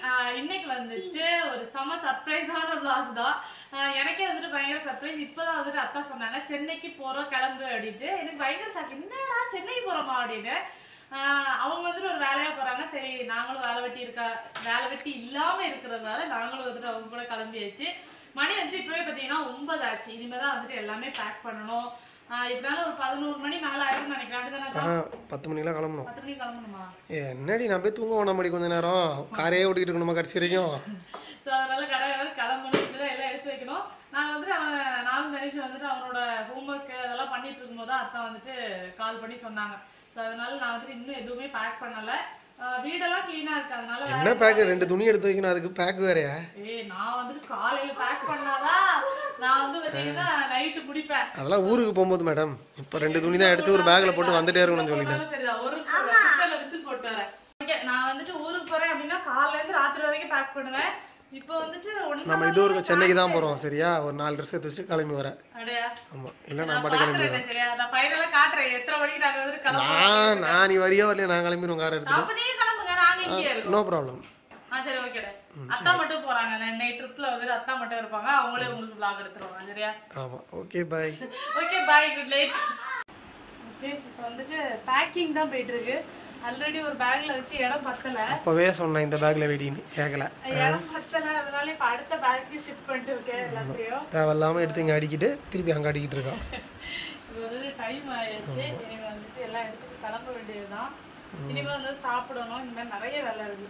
ஆஹ் இன்னைக்கு வந்துட்டு ஒரு செம சர்ப்ரைஸான vlog தான் ஆஹ் எனக்கே வந்துட்டு பயங்கர சர்ப்ரைஸ் இப்பதான் வந்துட்டு அத்தா சொன்னாங்க சென்னைக்கு போறோம் கிளம்பு அப்படின்ட்டு எனக்கு பயங்கர ஷாக் என்னடா சென்னைக்கு போறோமா அப்படின்னு ஆஹ் அவங்க வந்துட்டு ஒரு வேலையா போறாங்க சரி நாங்களும் வேலை வெட்டி இருக்கா வேலை வெட்டி இல்லாம இருக்கிறதுனால நாங்களும் வந்துட்டு அவங்க கூட கிளம்பியாச்சு மணி வந்துட்டு இப்பவே பாத்தீங்கன்னா ஒன்பது ஆச்சு இனிமேதான் வந்துட்டு எல்லாமே பேக் பண்ணணும் ஆஹ் இப்படினால ஒரு பதினோரு மணி மேல ஆயிரும்னு நினைக்கிறேன் அப்படிதானே ஆ பத்து மணிக்கெலாம் கிளம்பணும் பத்து மணிக்கு கிளம்பணுமா ஏ என்னடி நான் போய் தூங்க வேணாம் மாடி கொஞ்ச நேரம் காரே ஓட்டிகிட்டு இருக்கணுமா கடைசி வரைக்கும் ஸோ அதனால கடை கடை கிளம்பணும் இப்படிதான் எல்லாம் எடுத்து வைக்கணும் நாங்கள் வந்துட்டு அவன் நானும் தனிஷ் வந்துட்டு அவனோட ஹோம்ஒர்க் அதெல்லாம் பண்ணிட்டு இருக்கும்போது தான் அத்தா வந்துட்டு கால் பண்ணி சொன்னாங்க ஸோ அதனால நான் வந்துட்டு இன்னும் எதுவுமே பேக் பண்ணல ஆஹ் வீடெல்லாம் க்ளீனாக இருக்கு அதனால வேற- என்ன பேக்கு ரெண்டு துணி எடுத்து வைக்கணும் அதுக்கு பேக் வேறையா ஏய் நான் வந்துட்டு காலையில பேக் பண்ணாதான் நான் வந்து பார்த்தீங்கன்னா நைட்டு முடிப்பேன் அதெல்லாம் ஊருக்கு போகும்போது மேடம் இப்போ ரெண்டு துணி தான் எடுத்து ஒரு பேக்கில் போட்டு வந்துட்டே இருக்கணும்னு சொல்லிட்டேன் சரிதான் ஒரு குக்கர்ல விசில் போட்டு வரேன் ஓகே நான் வந்துட்டு ஊருக்கு போறேன் அப்படின்னா காலையில இருந்து ராத்திரி வரைக்கும் பேக் பண்ணுவேன் இப்போ வந்துட்டு ஒண்ணு நம்ம இது ஒரு சென்னைக்கு தான் போகிறோம் சரியா ஒரு நாலு ட்ரெஸ் எடுத்து வச்சுட்டு கிளம்பி வரேன் அடையா ஆமாம் இல்லை நான் நான் பாட்டு கிளம்பி பாக்குறேன் சரியா நான் ஃபைனலா காட்டுறேன் எத்தனை மணிக்கு நாங்க வந்துட்டு கிளம்புறோம் நான் நான் நீ வரியா வரலையா நான் கிளம்பிடுவோம் கார் எடுத்துட்டு அப்ப நீங்க கிளம்புங்க நாங்க இங்கே இருக்கோம் நோ ப்ராப்ளம் ஆ சரி ஓகேடா அத்தா மட்டும் போறாங்க நென்னை ட்ரிப்ல வந்துட்டு அத்தா மட்டும் இருப்பாங்க அவங்களே உங்களுக்கு vlog எடுத்துருவாங்க சரியா ஆமாம் okay bye okay bye good night okay இப்போ வந்துட்டு பேக்கிங் தான் போயிட்டு இருக்கு ஆல்ரெடி ஒரு பேக்ல வச்சு இடம் பத்தல அப்போவே சொன்னேன் இந்த பேக்கில் வெடின்னு கேட்கல இடம் பத்தல அதனால இப்ப அடுத்த பேக்கு ஷிஃப்ட் பண்ணிட்டு இருக்கேன் எல்லாத்தையும் தேவையில்லாமல் எடுத்து இங்கே அடிக்கிட்டு திருப்பி அங்கே அடிக்கிட்டு இருக்கான் இது வந்துட்டு டைம் ஆயிடுச்சு இனிமே வந்துட்டு எல்லாம் எடுத்துட்டு கிளம்ப வேண்டியதுதான் இனிமே வந்து சாப்பிடணும் இந்த மாதிரி நிறைய வேலை இருக்கு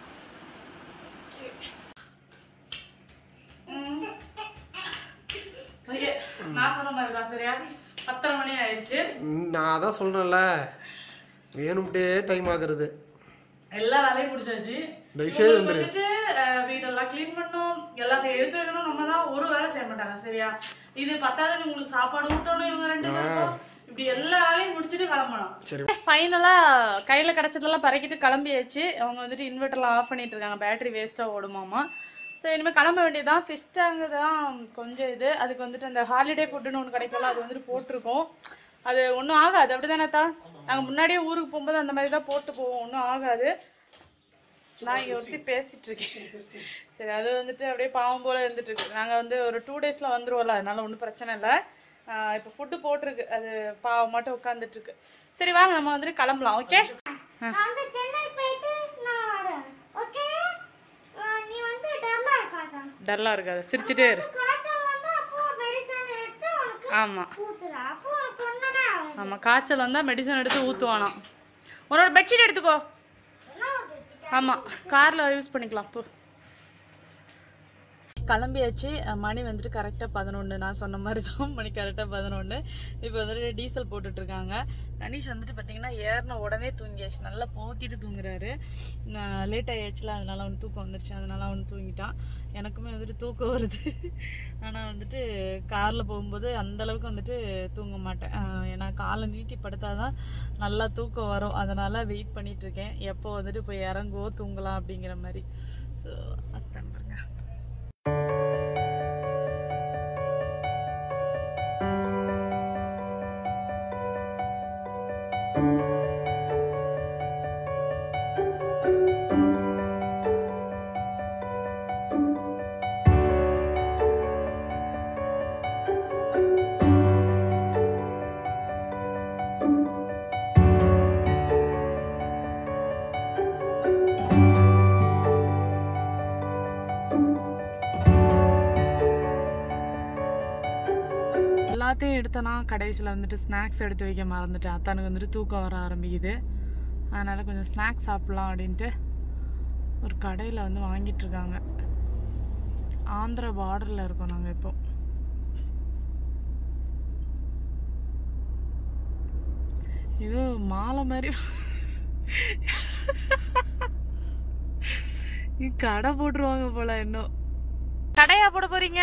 ஓகே நான் சொன்ன மாதிரி தான் சரியா பத்தரை மணி ஆயிடுச்சு ம், நான் அதான் சொல்கிறேன்ல வேணும்ட்டே டைம் ஆகுறது எல்லா வேலையும் முடிச்சாச்சு தயவுசெய்து இவங்களுக்கு வந்துட்டு அஹ், வீடெல்லாம் க்ளீன் பண்ணணும் எல்லாத்தையும் எடுத்து வைக்கணும் நம்ம தான் ஒரு வேலை செய்ய மாட்டாங்க சரியா இது பத்தாவது உங்களுக்கு சாப்பாடு ஊட்டணும் இவங்க ரெண்டு பேருக்கும் இப்படி எல்லா வேலையும் முடிச்சுட்டு கிளம்பணும் சரி ஃபைனலா கையில கிடைச்சதெல்லாம் பறக்கிட்டு கிளம்பியாச்சு அவங்க வந்துட்டு இன்வெர்டர்லாம் ஆஃப் பண்ணிட்டு இருக்காங்க பேட்டரி வேஸ்டா ஓடுமாமா ஸோ இனிமேல் கிளம்ப வேண்டியதுதான் ஃபிஷ் டேங்கு தான் கொஞ்சம் இது அதுக்கு வந்துட்டு அந்த ஹாலிடே ஃபுட்டுன்னு ஒன்று கிடைக்கல அது வந்துட்டு போட்டிருக்கோம் அது ஒன்றும் ஆகாது அப்படி தானேத்தா நாங்கள் முன்னாடியே ஊருக்கு போகும்போது அந்த மாதிரி தான் போட்டு போவோம் ஒன்றும் ஆகாது நான் இங்கே ஒருத்தி பேசிட்டு இருக்கேன் சரி அது வந்துட்டு அப்படியே பாவம் போல இருந்துட்டு இருக்கு நாங்கள் வந்து ஒரு டூ டேஸில் வந்துருவோம்ல அதனால ஒன்றும் பிரச்சனை இல்லை இப்போ ஃபுட்டு போட்டிருக்கு அது பாவம் மட்டும் உட்காந்துட்டு இருக்கு சரி வாங்க நம்ம வந்துட்டு கிளம்பலாம் ஓகே நான் வந்து சென்னை போயிட்டு நான் வரேன் ஓகே நீ வந்து டல்லா இருக்காத டல்லாக இருக்காது சிரிச்சுட்டே இரு காய்ச்சல் வந்து அப்போ மெடிசன் எடுத்து உனக்கு ஆமாம் ஊத்துற அப்போ உனக்கு ஒண்ணுமே ஆகாது ஆமாம் காய்ச்சல் வந்தால் மெடிசன் எடுத்து ஊற்றுவானாம் உன்னோட பெட்ஷீட் எடுத்துக்கோ என்ன வந்துச்சு ஆமாம் காரில் யூஸ் பண்ணிக்கலாம் போ கிளம்பியாச்சு அஹ் மணி வந்துட்டு கரெக்டாக பதினொன்று நான் சொன்ன மாதிரி தான் மணி கரெக்டாக பதினொன்று இப்போ வந்துட்டு டீசல் போட்டுட்ருக்காங்க கணேஷ் வந்துட்டு பார்த்தீங்கன்னா ஏறின உடனே தூங்கியாச்சு நல்லா போத்திட்டு தூங்குறாரு லேட் ஆயாச்சுல அதனால அவன் தூக்கம் வந்துருச்சு அதனால அவன் தூங்கிட்டான் எனக்குமே வந்துட்டு தூக்கம் வருது ஆனால் வந்துட்டு காரில் போகும்போது அந்த அளவுக்கு வந்துட்டு தூங்க மாட்டேன் அஹ் ஏன்னா காலை நீட்டி படுத்தாதான் நல்லா தூக்கம் வரும் அதனால் வெயிட் பண்ணிட்டு இருக்கேன் எப்போ வந்துட்டு போய் இறங்குவோ தூங்கலாம் அப்படிங்கிற மாதிரி ஸோ அத்தான் பாருங்க எல்லாத்தையும் எடுத்தனா கடைசியில் வந்துட்டு ஸ்நாக்ஸ் எடுத்து வைக்க மறந்துட்டேன் அத்தானுக்கு வந்துட்டு தூக்கம் வர ஆரம்பிக்குது அதனால் கொஞ்சம் ஸ்நாக்ஸ் சாப்பிட்லாம் அப்படின்ட்டு ஒரு கடையில் வந்து வாங்கிட்டு இருக்காங்க ஆந்திரா பார்டரில் இருக்கோம் நாங்கள் இப்போ ஏதோ மாலை மாதிரி நீ கடை போட்டுருவாங்க போல இன்னும் கடையா போட போறீங்க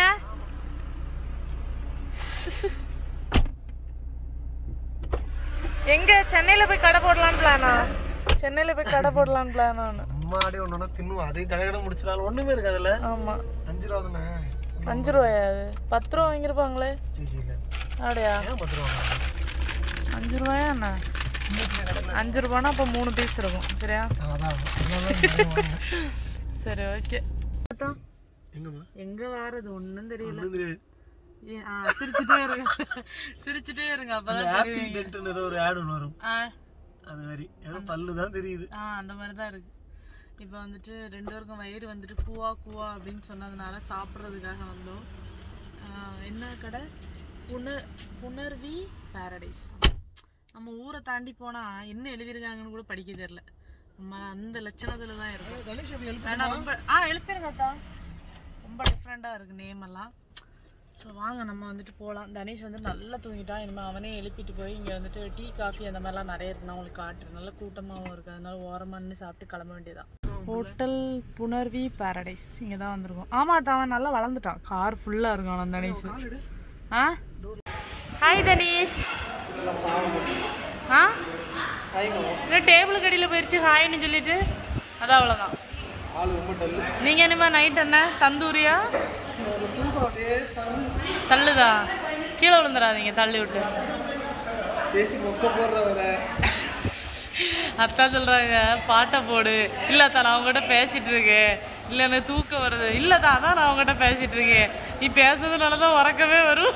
எங்க சென்னையில போய் கடை போடலான்னு பிளானா சென்னையில போய் கடை போடலான்னு பிளானா அம்மாடி ஒன்று தின்னுவோம் அதே கடை கடை முடிச்சிடாலும் ஒன்றுமே இருக்காதுல்ல ஆமா அஞ்சு ரூபா தானே அஞ்சு ரூபாயா அது பத்து ரூபா வாங்கியிருப்பாங்களே சரி சரி அப்படியா ஏன் பத்து ரூபா அஞ்சு ரூபாயா என்ன அஞ்சு ரூபானா அப்போ மூணு பீஸ் இருக்கும் சரியா அதான் அதனால தான் நிறைய வாங்கினேன். சரி ஓகே எங்கம்மா எங்க வாரது ஒண்ணும் தெரியல ஒண்ணும் தெரியாது ஏ- ஆ, சிரிச்சுட்டே இருங்க சிரிச்சுட்டே இருங்க அப்பதான் ஹாப்பி தெரியும். டென்ட்னு ஏதோ ஒரு ஆட் ஒன்று வரும் ஆ அது மாதிரி ஏதோ பல்லு தான் தெரியுது ஆ அந்த மாதிரி தான் இருக்கு இப்போ வந்துட்டு ரெண்டு பேருக்கும் வயிறு வந்துட்டு கூவா கூவா அப்படின்னு சொன்னதுனால சாப்பிட்றதுக்காக வந்தோம் ஆ, என்ன கடை புனர் புனர்வி பாரடைஸ் நம்ம ஊரை தாண்டி போனா என்ன எழுதியிருக்காங்கன்னு கூட படிக்க தெரியல நம்ம அந்த லட்சணத்துல தான் இருக்கும் தனுஷ் எப்படி help வேணா ரொம்ப ஆ எழுப்பிருங்க அத்தா ரொம்ப டிஃப்ரெண்ட்டாக இருக்கு நேம் எல்லாம் ஸோ வாங்க நம்ம வந்துட்டு போகலாம் தனேஷ் வந்து நல்லா தூங்கிட்டான் இனிமேல் அவனே எழுப்பிட்டு போய் இங்கே வந்துட்டு டீ காஃபி அந்த மாதிரிலாம் நிறைய இருக்கு நான் உங்களுக்கு காட்டுறேன் நல்லா கூட்டமாகவும் இருக்குது அதனால ஓரமாக நின்று சாப்பிட்டு கிளம்ப வேண்டியதான் ஹோட்டல் புனர்வி பாரடைஸ் இங்கே தான் வந்திருக்கோம் ஆமாம் அவன் நல்லா வளர்ந்துட்டான் கார் ஃபுல்லாக இருக்கும் அவன் தனேஷ் ஆ ஹாய் தனேஷ் ஆ இல்லை டேபிள் கடியில் போயிடுச்சு ஹாய்னு சொல்லிட்டு அதான் அவ்வளோதான் ஆளு ரொம்ப டல்லு நீங்கள் என்னமா நைட் என்ன தந்தூரியா தூக்கம் அப்படியே தந்து தள்ளுதா கீழே விழுந்துடாதீங்க தள்ளி விட்டு பேசி மொக்க போடுற வர அத்தா சொல்கிறாங்க பாட்டை போடு இல்லைத்தா நான் அவங்ககிட்ட பேசிட்டு இருக்கேன் இல்லை எனக்கு தூக்கம் வருது இல்லைத்தா அதான் நான் அவங்ககிட்ட பேசிட்டு இருக்கேன் நீ பேசுறதுனால தான் உறக்கமே வரும்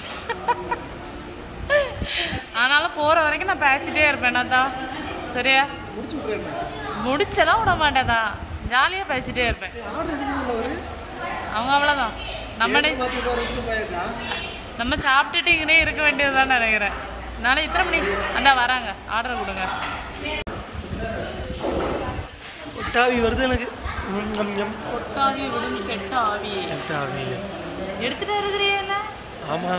அதனால போகிற வரைக்கும் நான் பேசிட்டே இருப்பேன் என்னத்தா சரியா முடிச்சு விட்றேன் முடிச்செல்லாம் விட மாட்டேதா ஜாலியாக பேசிட்டே இருப்பேன் ஆர்டர் எடுக்கணும் அவரு அவங்க அவ்வளோதான் நம்ம நெ- மாற்றி போகிற வச்சுட்டு போயாச்சா நம்ம சாப்பிட்டுட்டு இங்கனே இருக்க வேண்டியதுதான் நினைக்கிறேன் நாளை இத்தனை மணி அந்தா வராங்க ஆர்டர் கொடுங்க கொட்டாவி வருது எனக்கு ம், ம், ம். கொட்டாவி விடும் கெட்ட ஆவி கொட்டாவி எடுத்துட்டு இருக்கிறீங்க என்ன ஆமாம்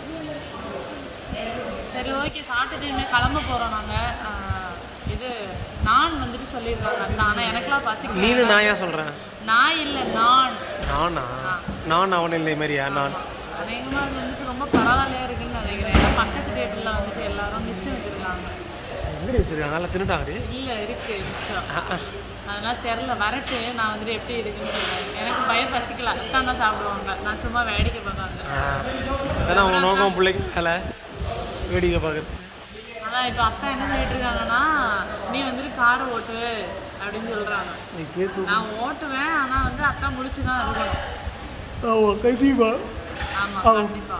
சரி ஓகே சாப்பிட்டுட்டு இனிமேல் கிளம்ப போகிறோம் நாங்கள் இது நான் வந்துட்டு சொல்லியிருக்காங்க அதான் ஆனால் எனக்கெல்லாம் பசிக்கல நீனு நான் ஏன் சொல்கிறேன் நான் இல்லை நான் நானா நான் அவன் இல்லை மாதிரியா நான் அநேகமாக அது வந்துட்டு ரொம்ப பரவாயில்லையா இருக்குன்னு நினைக்கிறேன் ஏன்னா பக்கத்து டேபிளில் வந்துட்டு எல்லாரும் மிச்சம் வச்சுருக்காங்க எங்கடி வச்சிருக்காங்க நல்லா தின்னுட்டாங்கடி இல்லை இருக்கு மிச்சம் அதெல்லாம் தெரில வரட்டு நான் வந்துட்டு எப்படி இருக்குன்னு சொல்றேன் எனக்கு பயம் பசிக்கல அத்தான் தான் சாப்பிடுவாங்க நான் சும்மா வேடிக்கை பார்க்காங்க அதானே அவன் நோக்கம் பிள்ளைக்கு வேலை வேடிக்கை பார்க்குறது ஆனால் இப்போ அத்தா என்ன சொல்லிட்டு இருக்காங்கன்னா நீ வந்துட்டு காரை ஓட்டு அப்படின்னு சொல்கிறாங்க நீ கேத்து நான் ஓட்டுவேன் ஆனால் வந்து அத்தா முடிச்சு தான் இருக்கணும் ஆமாம் கண்டிப்பா ஆமாம் கண்டிப்பாக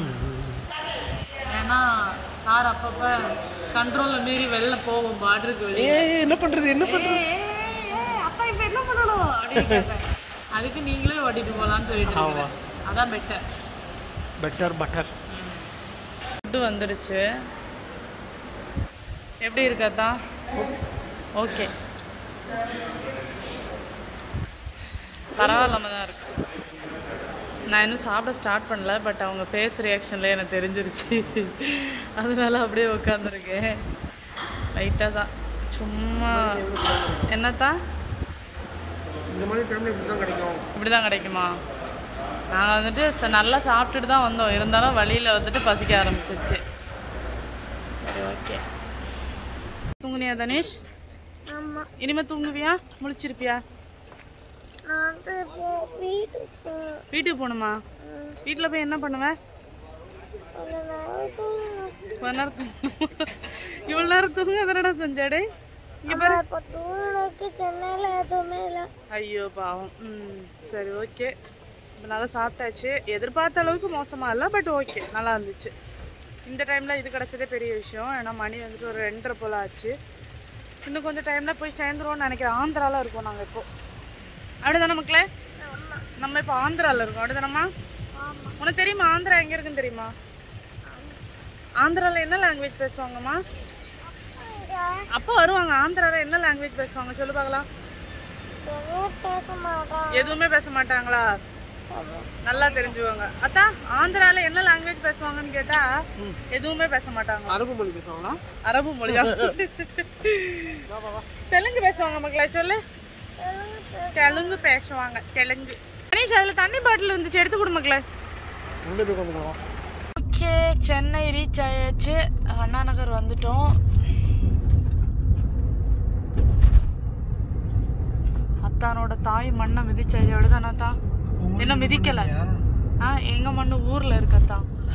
ஏன்னா கார் அப்பப்போ கண்ட்ரோலில் மீறி வெளில போகும் பார்டருக்கு வெளியே ஏ என்ன பண்ணுறது என்ன பண்ணுறது ஏய், ஏய், ஏய், அப்பா இப்ப என்ன பண்ணணும் அப்படின்னு கேட்பேன். அதுக்கு நீங்களே ஓட்டிட்டு போலாம்னு சொல்லிட்டு ஆமா. இருக்கேன். அதான் பெட்டர் பெட்டர் பட்டர் ஃபுட்டு வந்துருச்சு எப்படி இருக்காத்தா ஓகே பரவாயில்லாம தான் இருக்கு நான் இன்னும் சாப்பிட ஸ்டார்ட் பண்ணல பட் அவங்க ஃபேஸ் ரியாக்ஷன்ல எனக்கு தெரிஞ்சிருச்சு அதனால அப்படியே உட்காந்துருக்கேன் லைட்டாக தான் சும்மா என்னத்தா இந்த மாதிரி டைமில் இப்படி தான் கிடைக்கும் இப்படி தான் கிடைக்குமா நாங்கள் வந்துட்டு ச- நல்லா சாப்பிட்டுட்டு தான் வந்தோம் இருந்தாலும் வழியில் வந்துட்டு பசிக்க ஆரம்பிச்சிருச்சு சரி ஓகே தூங்குனியா தனேஷ் ஆமா இனிமே தூங்குவியா முழிச்சிருப்பியா நான் வந்து இப்போ வீட்டுக்கு போகணும். வீட்டுக்கு போகணுமா வீட்டில் போய் என்ன பண்ணுவேன் கொஞ்ச நேரம் தூங்கணும். கொஞ்ச நேரம் தூங்க இவ்வளோ நேரம் தூங்க அதனடா செஞ்சாடே இங்கே ஆனா இப்போ தூங்குறதுக்கு சென்னையில எதுவுமே இல்லை ஐயோ பாவம் ம் சரி ஓகே இப்போ நல்லா சாப்பிட்டாச்சு எதிர்பார்த்த அளவுக்கு மோசமாக இல்லை பட் ஓகே நல்லா இருந்துச்சு இந்த டைமில் இது கிடச்சதே பெரிய விஷயம் ஏன்னா மணி வந்துட்டு ஒரு ரெண்டரை போல் ஆச்சு இன்னும் கொஞ்சம் டைமில் போய் சேர்ந்துருவோம்னு நினைக்கிறேன் ஆந்திராவில் இருக்கோம் நாங்கள் இப்போ அப்படிதானே மக்களே நம்ம இப்போ ஆந்திராவில் இருக்கோம் அப்படிதானம்மா உனக்கு தெரியுமா ஆந்திரா எங்கே இருக்குன்னு தெரியுமா ஆந்திராவில் என்ன லாங்குவேஜ் பேசுவாங்கம்மா அப்போ வருவாங்க ஆந்திராவில் என்ன லாங்குவேஜ் பேசுவாங்க சொல்லு பார்க்கலாம் எதுவும் பேச மாட்டான் எதுவுமே பேச மாட்டாங்களா நல்லா தெரிஞ்சுவாங்க அத்தா ஆந்திரால என்ன லாங்குவேஜ் பேசுவாங்கன்னு கேட்டா எதுவுமே பேச மாட்டாங்க அரபு மொழி பேசுவாங்களா அரபு மொழியா தெலுங்கு பேசுவாங்க மக்களே சொல்லு தெலுங்கு பேசுவாங்க தெலுங்கு கணேஷ் அதுல தண்ணி பாட்டில் இருந்துச்சு எடுத்து கொடு மக்களே உள்ளே போய் உட்காந்துக்கலாம் ஓகே சென்னை ரீச் ஆயாச்சு அண்ணா நகர் வந்துட்டோம் அத்தானோட தாய் மண்ணை மிதிச்சாச்சு அப்படிதானே அத்தா என்ன மிதிக்கல ஆ எங்க மண்ணு ஊர்ல இருக்கத்தா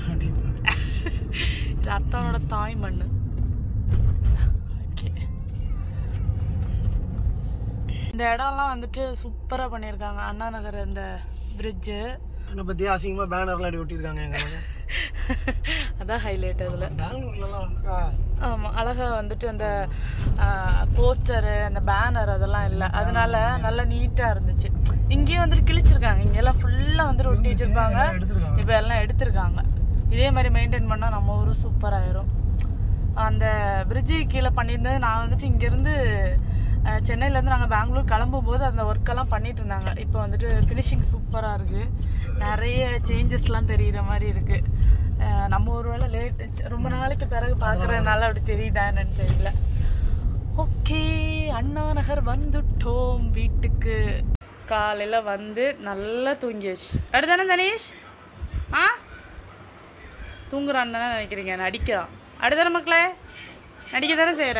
இது அத்தானோட தாய் மண்ணு ஓகே இந்த இடம்லாம் வந்துட்டு சூப்பராக பண்ணியிருக்காங்க அண்ணா நகர் இந்த பிரிட்ஜு என்னை பற்றி அசிங்கமாக பேனர்லாம் அடி ஒட்டியிருக்காங்க எங்களுக்கு அதான் ஹைலைட் அதில் பெங்களூர்லலாம் அழகா ஆமாம் அழகா வந்துட்டு அந்த போஸ்டரு அந்த பேனர் அதெல்லாம் இல்லை அதனால நல்லா நீட்டாக இருந்துச்சு இங்கேயும் வந்துட்டு கிழிச்சிருக்காங்க இங்கெல்லாம் ஃபுல்லாக வந்துட்டு ஒட்டி வச்சிருப்பாங்க எடுத்துருக்காங்க இப்போ எல்லாம் எடுத்திருக்காங்க இதே மாதிரி மெயின்டைன் பண்ணால் நம்ம ஊரும் சூப்பராயிரும் அந்த பிரிட்ஜு கீழே பண்ணியிருந்தது நான் வந்துட்டு இங்கேருந்து சென்னையிலேருந்து நாங்கள் பெங்களூர் கிளம்பும்போது அந்த ஒர்க்கெல்லாம் பண்ணிட்டு இருந்தாங்க இப்போ வந்துட்டு ஃபினிஷிங் சூப்பராக இருக்குது நிறைய சேஞ்சஸ்லாம் தெரிகிற மாதிரி இருக்குது நம்ம ஒரு வேளை லேட் ரொம்ப நாளைக்கு பிறகு பார்க்குறதுனால அப்படி தெரியுதா என்னன்னு தெரியல ஓகே அண்ணா நகர் வந்துட்டோம் வீட்டுக்கு காலையில் வந்து நல்லா தூங்கியாச்சு அடுத்தானே தனேஷ் ஆ தூங்குறான்னு தானே நினைக்கிறீங்க நடிக்கிறான் அடுத்தானே மக்களே நடிக்க தானே செய்கிற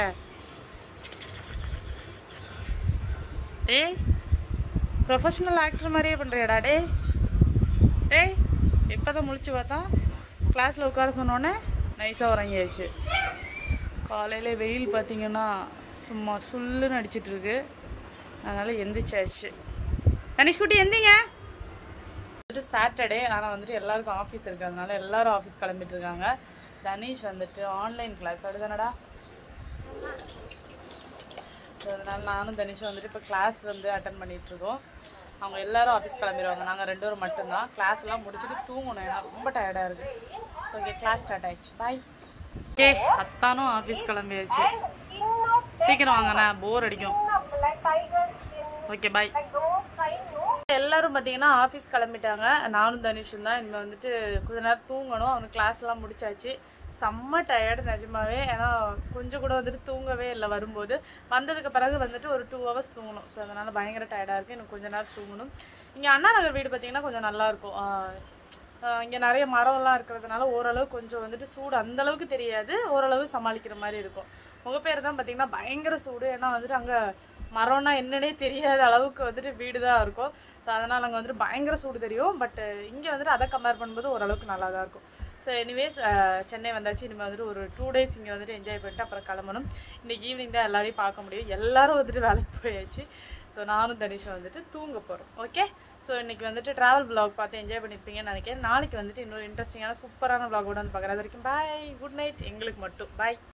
டேய் ப்ரொஃபஷனல் ஆக்டர் மாதிரியே பண்ணுறியாடா டேய் டேய் இப்போ தான் முழிச்சு பார்த்தா கிளாஸில் உட்கார சொன்னோன்னே நைஸாக உறங்கியாச்சு காலையில் வெயில் பார்த்தீங்கன்னா சும்மா சுள்ளுன்னு அடிச்சிட்டு இருக்கு அதனால் எந்திரிச்சாச்சு தனிஷ்குட்டி எந்திங்க வந்துட்டு சாட்டர்டே ஆனால் வந்துட்டு எல்லாருக்கும் ஆஃபீஸ் இருக்கிறதுனால எல்லாரும் ஆஃபீஸ் கிளம்பிட்டு இருக்காங்க தனீஷ் வந்துட்டு ஆன்லைன் கிளாஸ் அப்படிதானடா ஸோ அதனால நானும் தனிஷும் வந்துட்டு இப்போ கிளாஸ் வந்து அட்டன் பண்ணிட்டு இருக்கோம் அவங்க எல்லாரும் ஆஃபீஸ் கிளம்பிடுவாங்க நாங்கள் ரெண்டு பேரும் மட்டும்தான் கிளாஸ் எல்லாம் முடிச்சுட்டு தூங்கணும் ஏன்னா ரொம்ப டயர்டாக இருக்கு ஸோ ஓகே கிளாஸ் ஸ்டார்ட் ஆயிடுச்சு பாய் ஓகே அத்தானும் ஆஃபீஸ் கிளம்பியாச்சு சீக்கிரம் வாங்கண்ணா போர் அடிக்கும் ஓகே பாய் எல்லாரும் பார்த்தீங்கன்னா ஆஃபீஸ் கிளம்பிட்டாங்க நானும் தனுஷும் தான் இனிமேல் வந்துட்டு கொஞ்ச நேரம் தூங்கணும் அவனுக்கு கிளாஸ் எல்லாம் முடிச்சாச்சு செம்ம டயர்டு நிஜமாவே ஏன்னா கொஞ்சம் கூட வந்துட்டு தூங்கவே இல்லை வரும்போது வந்ததுக்கு பிறகு வந்துட்டு ஒரு டூ ஹவர்ஸ் தூங்கணும் ஸோ அதனால் பயங்கர டயர்டாக இருக்குது எனக்கு கொஞ்ச நேரம் தூங்கணும் இங்கே அண்ணா நகர் வீடு பார்த்தீங்கன்னா கொஞ்சம் நல்லாயிருக்கும் இங்கே நிறைய மரம்லாம் இருக்கிறதுனால ஓரளவு கொஞ்சம் வந்துட்டு சூடு அந்த அளவுக்கு தெரியாது ஓரளவு சமாளிக்கிற மாதிரி இருக்கும் முகப்பேர் தான் பார்த்தீங்கன்னா பயங்கர சூடு ஏன்னா வந்துட்டு அங்கே மரம்னா என்னன்னே தெரியாத அளவுக்கு வந்துட்டு வீடு தான் இருக்கும் ஸோ அதனால் அங்கே வந்துட்டு பயங்கர சூடு தெரியும் பட் இங்கே வந்துட்டு அதை கம்பேர் பண்ணும்போது ஓரளவுக்கு நல்லா தான் இருக்கும் ஸோ எனிவேஸ் சென்னை வந்தாச்சு இனிமேல் வந்துட்டு ஒரு டூ டேஸ் இங்கே வந்துட்டு என்ஜாய் பண்ணிட்டு அப்புறம் கிளம்பணும் இன்றைக்கி ஈவினிங் தான் எல்லாரையும் பார்க்க முடியும் எல்லாரும் வந்துட்டு வேலைக்கு போயாச்சு ஸோ நானும் தனிஷும் வந்துட்டு தூங்க போகிறோம் ஓகே ஸோ இன்றைக்கி வந்துட்டு ட்ராவல் vlog பார்த்து என்ஜாய் பண்ணியிருப்பீங்கன்னு நினைக்கிறேன் நாளைக்கு வந்துட்டு இன்னொரு இன்ட்ரெஸ்டிங்கான சூப்பரான vlog கூட வந்து பார்க்குறது வரைக்கும் பாய் குட் நைட் எங்களுக்கு மட்டும் பாய்